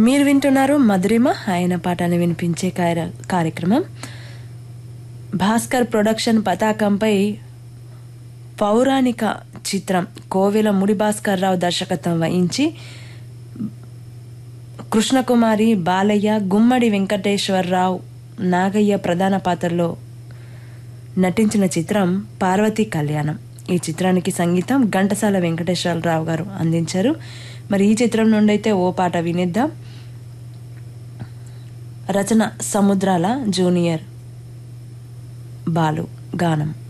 మీరు వింటున్నారు మధురిమ ఆయన పాటని వినిపించే కార్య- కార్యక్రమం భాస్కర్ ప్రొడక్షన్ పతాకంపై పౌరాణిక చిత్రం కోవెల ముడి భాస్కర్ రావు దర్శకత్వం వహించి కృష్ణకుమారి బాలయ్య గుమ్మడి వెంకటేశ్వరరావు నాగయ్య ప్రధాన పాత్రలో నటించిన చిత్రం పార్వతీ కళ్యాణం ఈ చిత్రానికి సంగీతం ఘంటసాల వెంకటేశ్వరరావు గారు అందించారు మరి ఈ చిత్రం నుండి అయితే ఓ పాట వినిద్దాం రచన సముద్రాల జూనియర్ బాలు గానం